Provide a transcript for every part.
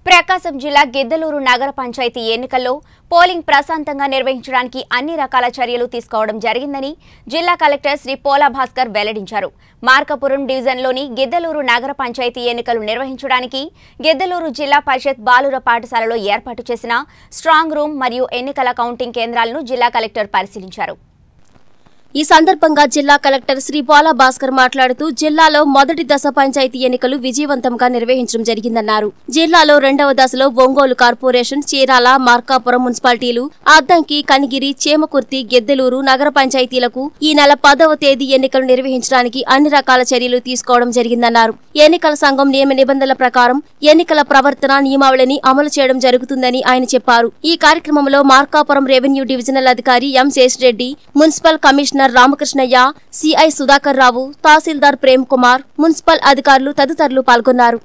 ప్రకాశం జిల్లా గిద్దలూరు నగర పంచాయతీ ఎన్నికల్లో పోలింగ్ ప్రశాంతంగా నిర్వహించడానికి అన్ని రకాల చర్యలు తీసుకోవడం జరిగిందని జిల్లా కలెక్టర్ శ్రీ పోలా భాస్కర్ వెల్లడించారు మార్కపురం డివిజన్లోని గిద్దలూరు నగర పంచాయతీ ఎన్నికలు నిర్వహించడానికి గిద్దలూరు జిల్లా పరిషత్ బాలుర పాఠశాలలో ఏర్పాటు చేసిన స్ట్రాంగ్ రూమ్ మరియు ఎన్నికల కౌంటింగ్ కేంద్రాలను జిల్లా కలెక్టర్ పరిశీలించారు ఈ సందర్భంగా జిల్లా కలెక్టర్ శ్రీ పోలా భాస్కర్ మాట్లాడుతూ జిల్లాలో మొదటి దశ పంచాయతీ ఎన్నికలు విజయవంతంగా నిర్వహించడం జరిగిందన్నారు జిల్లాలో రెండవ దశలో ఒంగోలు కార్పొరేషన్ చీరాల మార్కాపురం మున్సిపాలిటీలు అద్దంకి కనిగిరి చేమకుర్తి గెద్దెలూరు నగర పంచాయతీలకు ఈ నెల పదవ తేదీ ఎన్నికలు నిర్వహించడానికి అన్ని రకాల చర్యలు తీసుకోవడం జరిగిందన్నారు ఎన్నికల సంఘం నియమ నిబంధనల ప్రకారం ఎన్నికల ప్రవర్తన నియమావళిని అమలు చేయడం జరుగుతుందని ఆయన చెప్పారు ఈ కార్యక్రమంలో మార్కాపురం రెవెన్యూ డివిజనల్ అధికారి M Seshireddy municipal commissioner Ramakrishnaiah CI Sudhakar Rao tahsildar Prem Kumar municipal అధికారులు తదితరులు పాల్గొన్నారు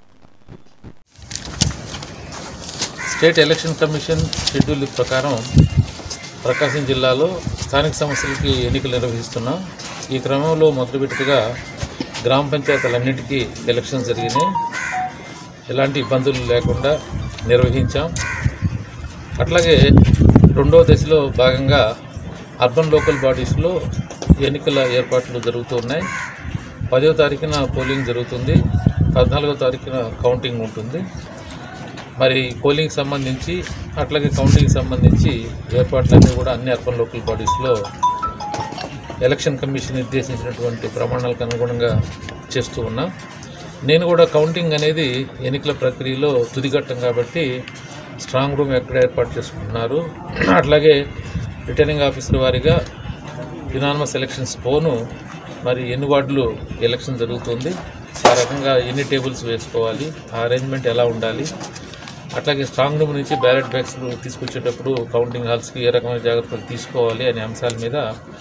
స్టేట్ ఎలక్షన్ కమిషన్ షెడ్యూల్ ప్రకారం ప్రకాశం జిల్లాలో స్థానిక సంస్థలకి ఎన్నికలు నిర్వహిస్తున్నాం ఈ క్రమంలో మొదలుపెట్టుగా గ్రామ పంచాయతీలన్నిటికీ ఎలక్షన్స్ జరిగినాయి ఎలాంటి ఇబ్బందులు లేకుండా నిర్వహించాం అట్లాగే రెండవ దశలో భాగంగా అర్బన్ లోకల్ బాడీస్లో ఎన్నికల ఏర్పాట్లు జరుగుతూ ఉన్నాయి పదో తారీఖున పోలింగ్ జరుగుతుంది పద్నాలుగో తారీఖున కౌంటింగ్ ఉంటుంది మరి పోలింగ్ సంబంధించి అట్లాగే కౌంటింగ్ సంబంధించి ఏర్పాట్లన్నీ కూడా అన్ని అర్బన్ లోకల్ బాడీస్లో ఎలక్షన్ కమిషన్ నిర్దేశించినటువంటి ప్రమాణాలకు అనుగుణంగా చేస్తూ ఉన్నాం నేను కూడా కౌంటింగ్ అనేది ఎన్నికల ప్రక్రియలో తుదిఘట్టం కాబట్టి స్ట్రాంగ్ రూమ్ ఎక్కడ ఏర్పాటు చేసుకుంటున్నారు అట్లాగే రిటర్నింగ్ ఆఫీసర్ వారిగా యునానమస్ ఎలక్షన్స్ పోను మరి ఎన్ని వార్డులు ఎలక్షన్ జరుగుతుంది ఆ రకంగా ఎన్ని టేబుల్స్ వేసుకోవాలి ఆ అరేంజ్మెంట్ ఎలా ఉండాలి అట్లాగే స్ట్రాంగ్ రూమ్ నుంచి బ్యాలెట్ బ్యాగ్స్ తీసుకొచ్చేటప్పుడు కౌంటింగ్ హాల్స్కి ఏ రకమైన జాగ్రత్తలు తీసుకోవాలి అనే అంశాల మీద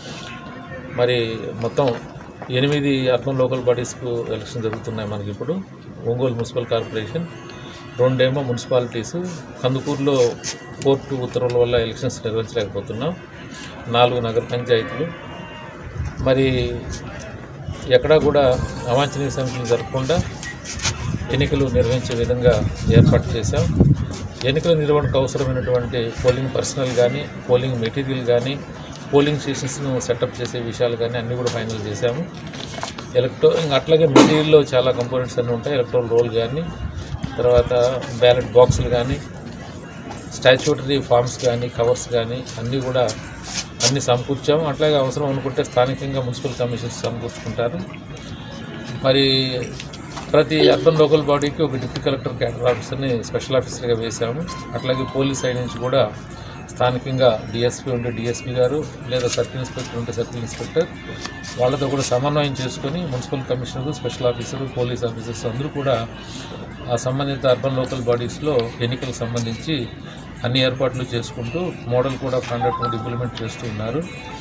మరి మొత్తం ఎనిమిది అర్బన్ లోకల్ బాడీస్కు ఎలక్షన్ జరుగుతున్నాయి మనకి ఇప్పుడు ఒంగోలు మున్సిపల్ కార్పొరేషన్ రెండేమో మున్సిపాలిటీస్ కందుకూరులో కోర్టు ఉత్తర్వుల వల్ల ఎలక్షన్స్ నిర్వహించలేకపోతున్నాం నాలుగు నగర పంచాయతీలు మరి ఎక్కడా కూడా అవాంఛనీయ సంఖ్యలు జరగకుండా ఎన్నికలు నిర్వహించే విధంగా ఏర్పాటు చేశాం ఎన్నికల నిర్వహణకు అవసరమైనటువంటి పోలింగ్ పర్సనల్ కానీ పోలింగ్ మెటీరియల్ కానీ పోలింగ్ స్టేషన్స్ను సెటప్ చేసే విషయాలు కానీ అన్నీ కూడా ఫైనల్ చేశాము ఎలక్ట్రో ఇంకా అట్లాగే మెటీరియల్లో చాలా కంపోనెంట్స్ అన్నీ ఉంటాయి ఎలక్ట్రల్ రోల్ కానీ తర్వాత బ్యాలెట్ బాక్సులు కానీ స్టాచ్యూటరీ ఫామ్స్ కానీ కవర్స్ కానీ అన్నీ కూడా అన్నీ సమకూర్చాము అట్లాగే అవసరం అనుకుంటే స్థానికంగా మున్సిపల్ కమిషన్స్ సమకూర్చుకుంటారు మరి ప్రతి అర్బన్ లోకల్ బాడీకి ఒక డిప్యూటీ కలెక్టర్ క్యాడర్ ఆఫీసర్ని స్పెషల్ ఆఫీసర్గా వేశాము అట్లాగే పోలీస్ సైడ్ నుంచి కూడా స్థానికంగా డిఎస్పీ ఉంటే డిఎస్పీ గారు లేదా సర్కిల్ ఇన్స్పెక్టర్ ఉంటే సర్కిల్ ఇన్స్పెక్టర్ వాళ్ళతో కూడా సమన్వయం చేసుకొని municipal commissioner special officer police officers అందరూ కూడా ఆ సంబంధిత అర్బన్ లోకల్ బాడీస్లో ఎన్నికలకు సంబంధించి అన్ని ఏర్పాట్లు చేసుకుంటూ మోడల్ కూడా కాండక్ట్ కూడా ఇంప్లిమెంట్ చేస్తూ ఉన్నారు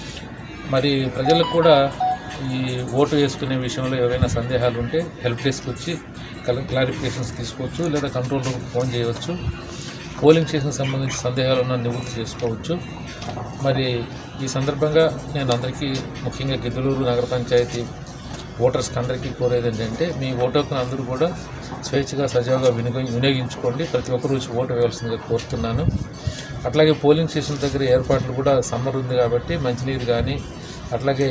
మరి ప్రజలకు కూడా ఈ ఓటు వేసుకునే విషయంలో ఏవైనా సందేహాలు ఉంటే హెల్ప్ డెస్క్ వచ్చి కల క్లారిఫికేషన్స్ తీసుకోవచ్చు లేదా కంట్రోల్ రూమ్కి ఫోన్ చేయవచ్చు పోలింగ్ స్టేషన్ సంబంధించి సందేహాలు ఉన్న నివృత్తి చేసుకోవచ్చు మరి ఈ సందర్భంగా నేను అందరికీ ముఖ్యంగా గిద్దలూరు నగర పంచాయతీ ఓటర్స్కి అందరికీ కోరేది ఏంటంటే మీ ఓటుకు అందరూ కూడా స్వేచ్ఛగా సజావుగా వినియోగ వినియోగించుకోండి ప్రతి ఒక్కరు వచ్చి ఓటు వేయాల్సిందిగా కోరుతున్నాను అట్లాగే పోలింగ్ స్టేషన్ దగ్గర ఏర్పాట్లు కూడా సమ్మర్ ఉంది కాబట్టి మంచినీరు కానీ అట్లాగే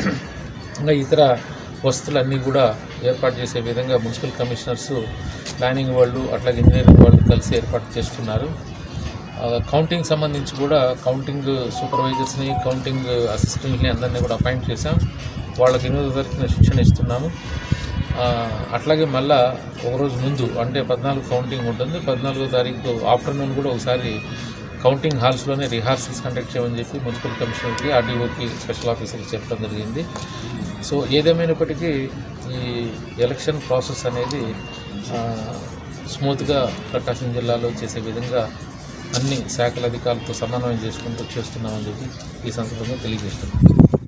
ఇంకా ఇతర వసతులన్నీ కూడా ఏర్పాటు చేసే విధంగా మున్సిపల్ కమిషనర్స్ ప్లానింగ్ వాళ్ళు అట్లాగే ఇంజనీరింగ్ వాళ్ళు కలిసి ఏర్పాటు చేస్తున్నారు ఆ, కౌంటింగ్ సంబంధించి కూడా కౌంటింగ్ సూపర్వైజర్స్ని కౌంటింగ్ అసిస్టెంట్ని అందరినీ కూడా అపాయింట్ చేశాం వాళ్ళకి ఎనిమిదో తారీఖున శిక్షణ ఇస్తున్నాము ఆ, అట్లాగే మళ్ళా ఒకరోజు ముందు అంటే పద్నాలుగు కౌంటింగ్ ఉంటుంది పద్నాలుగో తారీఖు ఆఫ్టర్నూన్ కూడా ఒకసారి కౌంటింగ్ హాల్స్లోనే రిహార్సల్స్ కండక్ట్ చేయమని చెప్పి మున్సిపల్ కమిషనర్కి ఆర్డీఓకి స్పెషల్ ఆఫీసర్కి చెప్పడం జరిగింది సో ఏదేమైనప్పటికీ ఈ ఎలక్షన్ ప్రాసెస్ అనేది ఆ, స్మూత్గా ప్రకాశం జిల్లాలో చేసే విధంగా అన్ని శాఖల అధికారులతో సమన్వయం చేసుకుంటూ చేస్తున్నామని చెప్పి ఈ సందర్భంగా తెలియజేస్తున్నాం